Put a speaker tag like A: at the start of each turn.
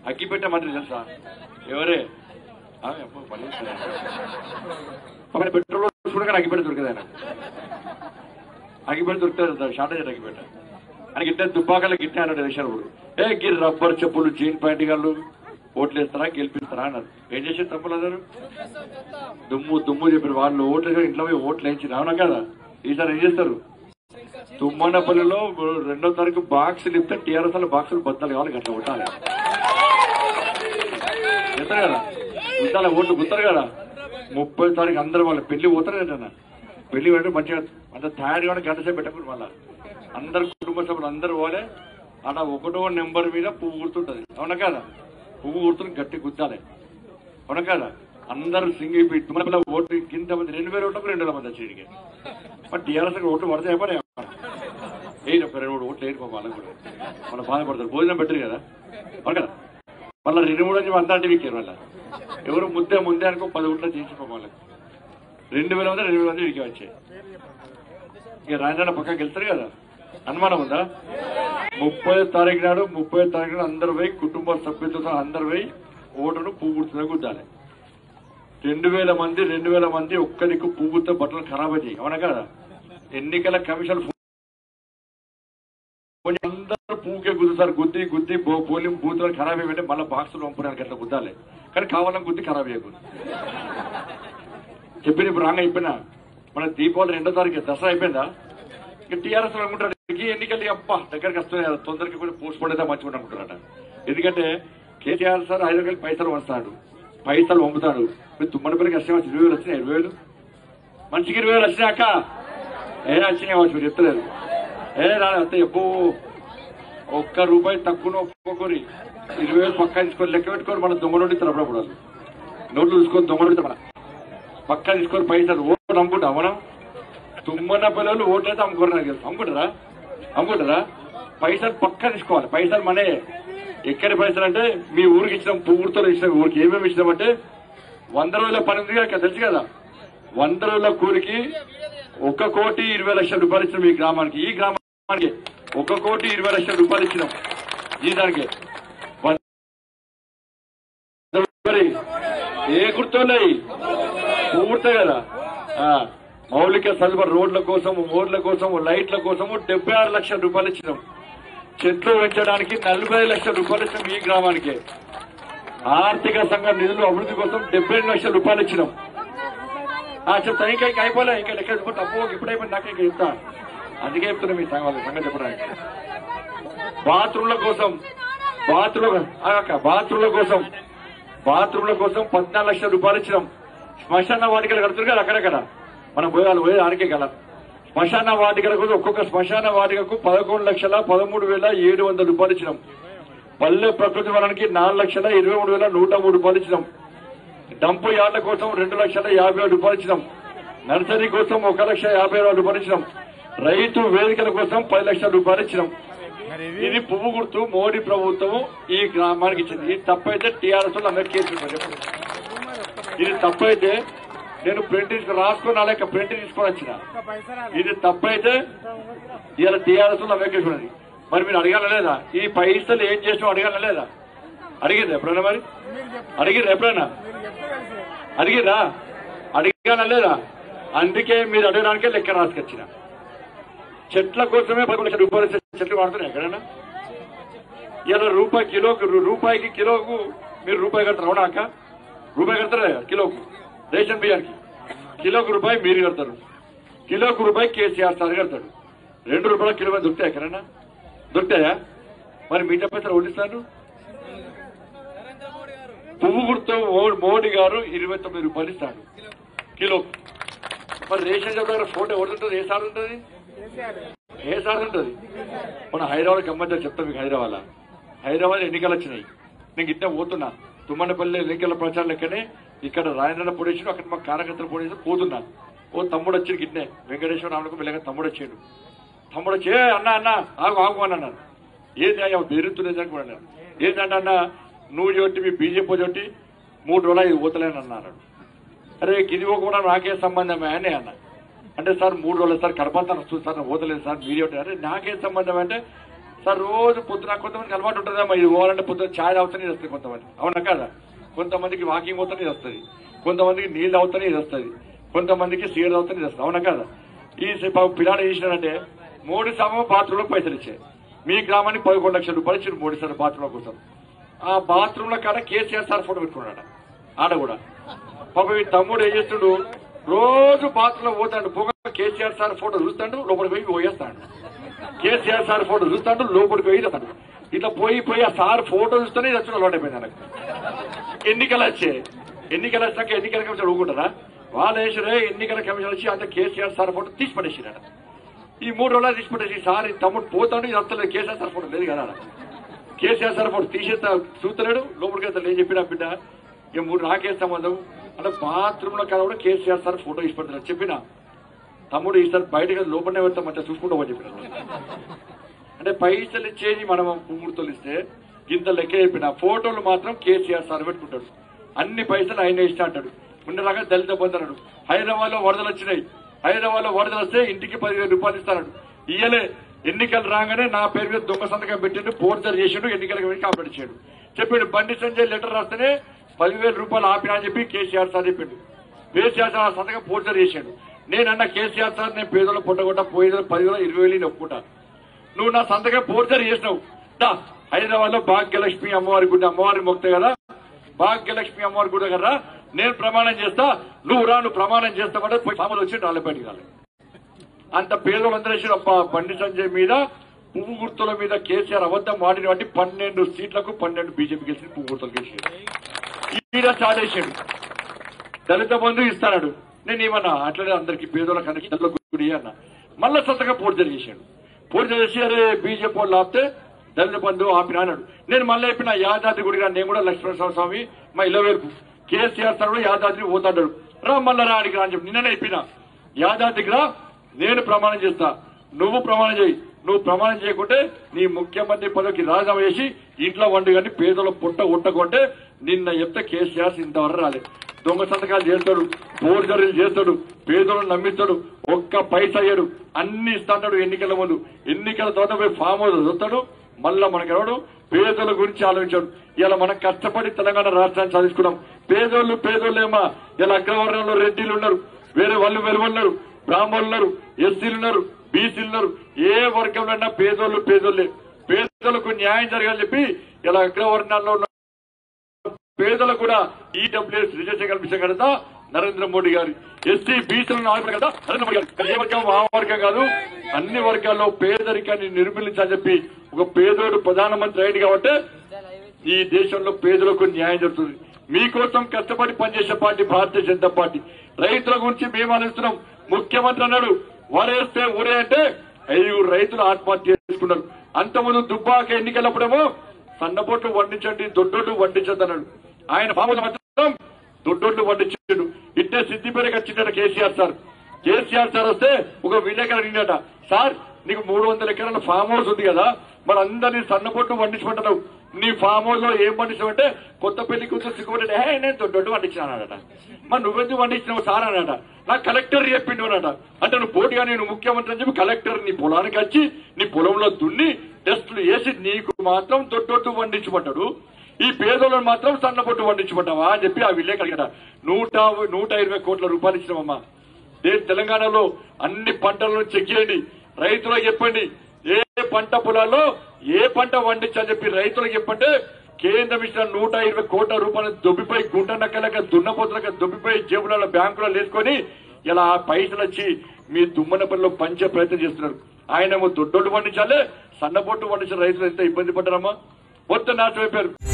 A: అగ్గిపెట్టే మంత్రి తెలుసా ఎవరే ఆ, అబ్బో, పని చేస్తున్నా. అప్పుడు పెట్రోల్ చూడగానే అగ్గిపెట్ట దొరకదు ఆయన అగ్గిపెట్ట దొరుకుతారు షార్టేజ్ అగ్గిపెట్ట అని గిట్టే దుబ్బాకలు గిట్టే అన్నాడు ఎలక్షన్ కూడా ఏ గిరి రబ్బర్ చెప్పులు జీన్ ప్యాంట్ గాళ్ళు ఓట్లు వేస్తారా గెలిపిస్తారా అన్నారు ఏం చేసే తప్పులు అన్నారు దుమ్ము దుమ్ము చెప్పారు వాళ్ళు ఓట్లు వేసి ఇంట్లో పోయి ఓట్లు వేయించి అవునా కదా ఈసారి ఏం చేస్తారు తుమ్మన్నపల్లిలో రెండో తారీఖు బాక్సులు ఇస్తే టీఆర్ఎస్ లో బాక్సులు బత్తాలు కావాలి గట్ల కొట్టాలి చెప్తారు కదా గుత్తాల ఓట్లు గుత్తారు కదా ముప్పై తారీఖు అందరు వాళ్ళ పెళ్లి పోతారు ఏంటన్నా పెళ్లి అంటే మంచిగా అంత తయారు కానీ గంట సేపు పెట్టకూడదు మళ్ళా అందరు కుటుంబ సభ్యులు అందరు పోలే అలా ఒకటో నెంబర్ మీద పువ్వు గుర్తుంటది అవునా కదా పువ్వు గుర్తుని గట్టి గుద్దాలి అవునా కదా అందరు సింగ్ తుమ్మల ఓట్లు కింద మంది రెండు వేల ఓట్లకు రెండు వేల మంది వచ్చేటికి మరి టీఆర్ఎస్ ఓట్లు పడతాయి పడే వేయరు ఒక రెండు మూడు ఓట్లు వేయరు పాపం వాళ్ళకి కూడా మనం బాధపడతారు భోజనం పెట్టరు కదా అవును కదా మళ్ళీ రెండు మూడు వచ్చి అంతా అంటే వీకారు మళ్ళీ ఎవరు ముద్దే ముందే అనుకో పది ఓట్లు చేసి పాపం వాళ్ళకి రెండు వేల మంది రెండు వేల మంది వీకే వచ్చాయి ఇక రాజధాని పక్కకి వెళ్తారు కదా అనుమానం ఉందా ముప్పై తారీఖు నాడు ముప్పై తారీఖు నాడు అందరు పోయి కుటుంబ సభ్యులతో అందరు పోయి ఓటును పువ్వుతో గుద్దాలి రెండు వేల మంది రెండు వేల మంది ఒక్కరికి పువ్వుతో బట్టలు ఖరాబ్ అయ్యాయి అవునా కదా ఎన్నికల కమిషన్ ఫోన్ అందరూ పువ్వుకే గుద్దుతారు గుద్ది గుద్ది బో- పోలింగ్ బూత్ ఖరాబ్ అయ్యి మళ్ళీ బాక్సులు పంపడానికి అట్లా గుద్దాలి కానీ కావాలని గుద్ది ఖరాబ్ చేయకూడదు చెప్పింది ఇప్పుడు రాంగ్ అయిపోయినా మన దీపావళి రెండో తారీఖు దసరా అయిపోయిందా ఇక టీఆర్ఎస్ అనుకుంటాడు ఈ ఎన్నికలు అబ్బా దగ్గరికి వస్తున్నాయి కదా, తొందరగా కూడా పోస్ట్ పోన్ అయితే మంచిగా అనుకుంటారట ఎందుకంటే కేసీఆర్ సార్ హైదరాబాద్ పైసలు వస్తాడు పైసలు పంపుతాడు మీరు తుమ్మడిపల్లికి వచ్చిన ఇరవై వేలు వచ్చినాయి ఇరవై వేలు మనిషికి ఇరవై వేలు వచ్చినాయి అక్క ఏ వచ్చినాయి కావచ్చు మీరు చెప్తలేదు ఏ రాలే వస్తే ఎప్పు ఒక్క రూపాయి తక్కువ ఒక్కొక్కరి ఇరవై వేలు పక్కా తీసుకొని లెక్క పెట్టుకొని మన దొంగ నుండి అప్పుడప్పుడు వాళ్ళు నోట్లు చూసుకొని దొంగ నుండి మన పక్కా తీసుకొని పైసలు ఓటు అమ్ముకుంటాం మనం తుమ్మన్న పిల్లలు ఓటు అయితే అమ్ముకోరు నాకు తెలుసు అమ్ముకుంటారా అమ్ముకుంటారా పైసలు పక్కా తీసుకోవాలి పైసలు మనే ఎక్కడి పైసలు అంటే మీ ఊరికి ఇచ్చినాం పువ్వుతో ఇచ్చినాం ఊరికి ఏమేమి ఇచ్చినామంటే వంద రోజుల పని ఉంది కదా తెలుసు కదా వంద రోజుల కూలికి ఒక కోటి ఇరవై లక్షల రూపాయలు ఇచ్చినాం ఈ గ్రామానికి ఈ గ్రామానికి ఒక కోటి ఇరవై లక్షల రూపాయలు ఇచ్చినాం జీతానికి మరి ఏ గుర్తున్నాయి పూర్తే కదా ఆ, మౌలిక సదుపాయ రోడ్ల కోసం మోర్ల కోసం లైట్ల కోసం డెబ్బై ఆరు లక్షల రూపాయలు ఇచ్చినాం చెట్లు పెంచడానికి నలభై లక్షల రూపాయలు ఇచ్చినాం ఈ గ్రామానికి ఆర్థిక సంఘ నిధులు అభివృద్ధి కోసం డెబ్బై ఎనిమిది లక్షల రూపాయలు ఇచ్చినాం ఆ చెప్తా ఇంకా ఇంకా అయిపోలే ఇంకా లెక్క చెప్పి తప్పు ఇప్పుడు అయిపోయింది నాకు ఇంకా చెప్తా అందుకే చెప్తున్నా మీ సంఘ వాళ్ళ సంగతి చెప్పడానికి బాత్రూమ్ల కోసం బాత్రూమ్ అక్క బాత్రూమ్ల కోసం బాత్రూమ్ల కోసం పద్నాలుగు లక్షల రూపాయలు ఇచ్చినాం శ్మశాన వాటికలు కడుతున్నారు కదా అక్కడక్కడ మనం పోయాలి పోయి ఆడికే గల శ్మశాన వాటికల కోసం ఒక్కొక్క శ్మశాన వాటికకు పదకొండు లక్షల పదమూడు వేల ఏడు వందల రూపాయలు ఇచ్చినాం పల్లె ప్రకృతి వనానికి నాలుగు లక్షల ఇరవై మూడు వేల నూట మూడు రూపాయలు ఇచ్చినాం డంపు యార్డ్ల కోసం రెండు లక్షల యాభై వేల రూపాయలు ఇచ్చినాం నర్సరీ కోసం ఒక లక్ష యాభై వేల రూపాయలు ఇచ్చినాం రైతు వేదికల కోసం పది లక్షల రూపాయలు ఇచ్చినాం ఇది పువ్వు గుర్తు మోడీ ప్రభుత్వం ఈ గ్రామానికి ఇచ్చింది ఇది తప్పైతే టీఆర్ఎస్ వాళ్ళు అందరికీ కేసు పెట్టారు. ఇది తప్పైతే నేను ప్రింట్ తీసుకుని రాసుకొని నా లెక్క ప్రింట్ తీసుకొని వచ్చిన ఇది తప్పైతే ఇలా టీఆర్ఎస్ వాళ్ళు అందరికీ కేసు పెట్టారు. మరి మీరు అడగాల లేదా ఈ పైసలు ఏం చేసినా అడగాల లేదా అడిగింది ఎప్పుడైనా మరి అడిగిర్రు ఎప్పుడైనా అడిగిరా అడిగానా లేదా అందుకే మీరు అడగడానికే లెక్క రాసుకొచ్చిన చెట్ల కోసమే పది లక్షల రూపాయలు ఇచ్చే చెట్లు వాడుతున్నాయి ఎక్కడైనా ఇలా రూపాయి కిలోకు రూ- రూపాయికి కిలోకు మీరు రూపాయి కడతారు అవునా అక్క రూపాయి కడతారా కిలోకు రేషన్ బియ్యానికి కిలోకు రూపాయి మీరు కడతారు కిలోకు రూపాయి కేసీఆర్ సార్ కడతాడు రెండు రూపాయల కిలో దొరుకుతాయి ఎక్కడైనా దొరుకుతాయా మరి మీ పైసలు ఓడిస్తాను పువ్వు గుర్తు మో- మోడీ గారు ఇరవై తొమ్మిది రూపాయలు ఇస్తాడు కిలో మరి రేషన్ షాప్ దగ్గర ఫోటో ఎవరుంటుంది ఏ సార్ ఉంటుంది ఏ సార్ ఉంటుంది మన హైదరాబాద్ గమ్మని చెప్తా మీకు హైదరాబాద్ హైదరాబాద్ ఎన్నికలు వచ్చినాయి నేను ఇట్లా పోతున్నా తుమ్మనపల్లి ఎన్నికల ప్రచారం లెక్కనే ఇక్కడ రాజేంద్ర పొడేసి అక్కడ మా కార్యకర్తలు పొడేసి పోతున్నా ఓ తమ్ముడు వచ్చి గిట్నే వెంకటేశ్వర రామకు వెళ్ళగా తమ్ముడు వచ్చాడు తమ్ముడు వచ్చి "ఏ, అన్న అన్న ఆగు ఆగు అని అన్నాను ఏంది అయ్యా బెరుతున్నది అని కూడా అన్నాను ఏంటంటే అన్న నువ్వు చోటి మీ బీజేపీ చోటి మూడు రోజులు ఇది పోతలేను అన్నాడు అరే ఇది కూడా నాకే సంబంధమే అని అన్న అంటే సార్ మూడు రోజులు సార్ కడపంతా వస్తుంది సార్ నేను పోతలేదు సార్ మీడియా అరే నాకేం సంబంధం అంటే సార్ రోజు పొద్దున కొంతమందికి అలవాటు ఉంటుందమ్మా ఇది పోవాలంటే పొద్దున ఛాయ్ తాగుతానే ఇది వస్తుంది కొంతమంది అవునా కదా కొంతమందికి వాకింగ్ పోతానే ఇది వస్తుంది కొంతమందికి నీళ్ళు తాగుతానే ఇది వస్తుంది కొంతమందికి సీడ్ తాగుతానే ఇది వస్తుంది అవునా కదా ఈ పిల్లాడు చేసినారంటే మూడు సమయం బాత్రూంలో పైసలు ఇచ్చాయి మీ గ్రామానికి పదకొండు లక్షల రూపాయలు ఇచ్చారు మూడు సార్లు బాత్రూంల కోసం ఆ బాత్రూంల కాడ కేసీఆర్ సార్ ఫోటో పెట్టుకున్నాడు ఆడ కూడా పాప ఈ తమ్ముడు ఏం చేస్తుండు రోజు బాత్రూంలో పోతాడు పొగ కేసీఆర్ సార్ ఫోటో చూస్తాడు లోపలికి పోయి పోయేస్తాడు కేసీఆర్ సార్ ఫోటో చూస్తాడు లోపలికి పోయి చేస్తాడు ఇట్లా పోయి పోయి ఆ సార్ ఫోటో చూస్తేనే చచ్చిన అలవాటు అయిపోయింది నాకు ఎన్నికలు వచ్చాయి ఎన్నికలు వచ్చాక ఎన్నికల కమిషన్ ఊరుకుంటారా వాళ్ళు వేసిరే ఎన్నికల కమిషన్ వచ్చి అంత కేసీఆర్ సార్ ఫోటో తీసి పడేసిరాడు ఈ మూడు రోజులు తీసి పడేసి సార్ ఈ తమ్ముడు పోతాడు ఇది వస్తలేదు కేసీఆర్ సార్ ఫోటో లేదు కదా ఆడ. కేసీఆర్ సార్ ఫోటో తీసేస్తా చూస్తలేడు లోపలికి వెళ్తాడు ఏం చెప్పినా బిడ్డ ఇక మూడు నాకే సంబంధం అంటే బాత్రూమ్ లో కూడా కేసీఆర్ సార్ ఫోటో ఇచ్చి పెడతాడు చెప్పిన తమ్ముడు ఈసారి బయటకు లోపలనే వెళ్తాం మంచిగా చూసుకుంటూ పోయి చెప్పిన అంటే పైసలు ఇచ్చేది మనం ముహూర్తాలు ఇస్తే ఇంత లెక్క చెప్పిన ఫోటోలు మాత్రం కేసీఆర్ సార్ పెట్టుకుంటాడు అన్ని పైసలు ఆయన ఇష్టం అంటాడు ఉండలాగా దళిత బంధు అన్నాడు హైదరాబాద్ లో వరదలు వచ్చినాయి హైదరాబాద్ లో వరదలు వస్తే ఇంటికి పదివేల రూపాయలు ఇస్తాడు ఇయ్యలే ఎన్నికలు రాగానే నా పేరు మీద దొంగ సంతకం పెట్టిండు పోర్చర్ చేసిండు ఎన్నికలకు వెళ్ళి కాపాడు ఇచ్చాడు చెప్పాడు బండి సంజయ్ లెటర్ రాస్తేనే పదివేల రూపాయలు ఆపినా అని చెప్పి కేసీఆర్ సార్ చెప్పిండు కేసీఆర్ సార్ ఆ సంతకం పోర్చర్ చేశాడు నేనన్న కేసీఆర్ సార్ నేను పేదలు పుట్టగొట్ట పోయేది పదివేల ఇరవై వేలు ఒప్పుకుంటా నువ్వు నా సంతకం పోర్చర్ చేసినావు దా హైదరాబాద్ లో భాగ్యలక్ష్మి అమ్మవారి గుడి అమ్మవారి మొక్తే కదా భాగ్యలక్ష్మి అమ్మవారి గుడి దగ్గర రా. నేను ప్రమాణం చేస్తా నువ్వు రా నువ్వు ప్రమాణం చేస్తామంటే పోయి సామాన్లు వచ్చి నాలుగు రాలి అంత పేదలందరూ వేసిన ప- బండి సంజయ్ మీద పువ్వు గుర్తుల మీద కేసీఆర్ అబద్ధం వాడిన బట్టి పన్నెండు సీట్లకు పన్నెండు బీజేపీ గెలిచి పువ్వు గుర్తులు గెలిచాడు ఈడ చాలేసాడు దళిత బంధు ఇస్తాడు నేను ఏమన్నా అట్లనే అందరికి పేదోళ్ళకి అందరికి దళిత గుడి అన్న మళ్ళా సొంతగా పోటీ చేశాడు పోటీ చేసి అరే బీజేపీ వాళ్ళు ఆపితే దళిత బంధు ఆపిన అన్నాడు నేను మళ్ళీ అయిపోయిన యాదాద్రి గుడిగా నేను కూడా లక్ష్మణ స్వామి మా ఇళ్ళ వేరుకు కేసీఆర్ సార్ కూడా యాదాద్రి పోతాడు రా మళ్ళా రా అడిగి రా అని చెప్పి నిన్ననే అయిపోయినా యాదాద్రికి రా నేను ప్రమాణం చేస్తా నువ్వు ప్రమాణం చేయి నువ్వు ప్రమాణం చేయకుంటే నీ ముఖ్యమంత్రి పదవికి రాజీనామా చేసి ఇంట్లో వండు కానీ పేదల పుట్ట ఉట్టకుంటే నిన్న చెప్తే కేసీఆర్ ఇంతవరకు రాలేదు దొంగ సంతకాలు చేస్తాడు పోర్జరీలు చేస్తాడు పేదలను నమ్మిస్తాడు ఒక్క పైసా అయ్యాడు అన్ని ఇస్తాడు ఎన్నికల ముందు ఎన్నికల తర్వాత పోయి ఫామ్ హౌస్ వస్తాడు మళ్ళా మనకి ఎవడు పేదల గురించి ఆలోచించాడు ఇలా మనం కష్టపడి తెలంగాణ రాష్ట్రాన్ని సాధించుకున్నాం పేదోళ్ళు పేదోళ్ళేమా ఇలా అగ్రవర్ణంలో రెడ్డిలు ఉన్నారు వేరే వాళ్ళు వెలువన్నారు ఉన్నారు బ్రాహ్మణులు ఉన్నారు ఎస్సీలు ఉన్నారు బీసీలు ఉన్నారు ఏ వర్గంలో అయినా పేదోళ్ళు పేదోళ్ళే పేదలకు న్యాయం జరగాలని చెప్పి ఇలా అగ్రవర్ణాల్లో ఉన్న పేదలకు కూడా ఈడబ్ల్యూఎస్ రిజర్వేషన్ కల్పించే కదా నరేంద్ర మోడీ గారి ఎస్సీ బీసీలను ఆదుకునే కదా నరేంద్ర మోడీ గారు ఏ వర్గం ఆ వర్గం కాదు అన్ని వర్గాల్లో పేదరికాన్ని నిర్మూలించాలని చెప్పి ఒక పేదోడు ప్రధానమంత్రి అయ్యింది కాబట్టి ఈ దేశంలో పేదలకు న్యాయం జరుగుతుంది మీకోసం కష్టపడి పనిచేసే పార్టీ భారతీయ జనతా పార్టీ రైతుల గురించి మేము ఆలోచిస్తున్నాం ముఖ్యమంత్రి అన్నాడు వరేస్తే ఊరే అంటే ఐదుగురు రైతులు ఆత్మహత్య చేసుకున్నారు అంతకుముందు దుబ్బాక ఎన్నికలప్పుడేమో సన్నబొట్లు వండించండి దొడ్డోళ్ళు వండించండి అన్నాడు ఆయన పాముల మాత్రం దొడ్డోళ్ళు వండించాడు ఇట్టే సిద్దిపేటకి వచ్చిందట కేసీఆర్ సార్ కేసీఆర్ సార్ వస్తే ఒక విలేకరు అడిగినట సార్ నీకు మూడు వందల ఎకరాల ఫామ్ హౌస్ ఉంది కదా మరి అందరినీ సన్నబొట్టు వండించమంటున్నావు నీ ఫామ్ హౌస్ లో ఏం పండించావంటే కొత్త పెళ్లి కూతురు సిగ్గుపడి హే నేను దొడ్డు వండించినానట మరి నువ్వెందుకు వండించినావు సార్ అన్నట నా కలెక్టర్ చెప్పిండు అన్నట అంటే నువ్వు పోటీగా నేను ముఖ్యమంత్రి అని చెప్పి కలెక్టర్ నీ పొలానికి వచ్చి నీ పొలంలో దున్ని టెస్టులు వేసి నీకు మాత్రం దొడ్డొట్టు వండించమంటాడు ఈ పేదోళ్ళని మాత్రం సన్నబొట్టు వండించమంటావా అని చెప్పి ఆ విలేకరు నూట నూట ఇరవై కోట్ల రూపాయలు ఇచ్చినామమ్మా నేను తెలంగాణలో అన్ని పంటలను చెక్ చేయండి రైతులకు చెప్పండి ఏ పంట పొలాల్లో ఏ పంట పండించని చెప్పి రైతులకు చెప్పంటే కేంద్రం ఇచ్చిన నూట ఇరవై కోట్ల రూపాయలు దొబ్బిపోయి గుంట నక్కలక దున్నపోతులక దొబ్బిపోయి జేబులలో బ్యాంకులలో వేసుకొని ఇలా ఆ పైసలు వచ్చి మీ దుమ్మన పనిలో పంచే ప్రయత్నం చేస్తున్నారు ఆయనేమో దొడ్డోళ్ళు పండించాలి సన్నబొట్టు పండించిన రైతులు ఎంత ఇబ్బంది పడ్డారమ్మా మొత్తం నాశనం అయిపోయారు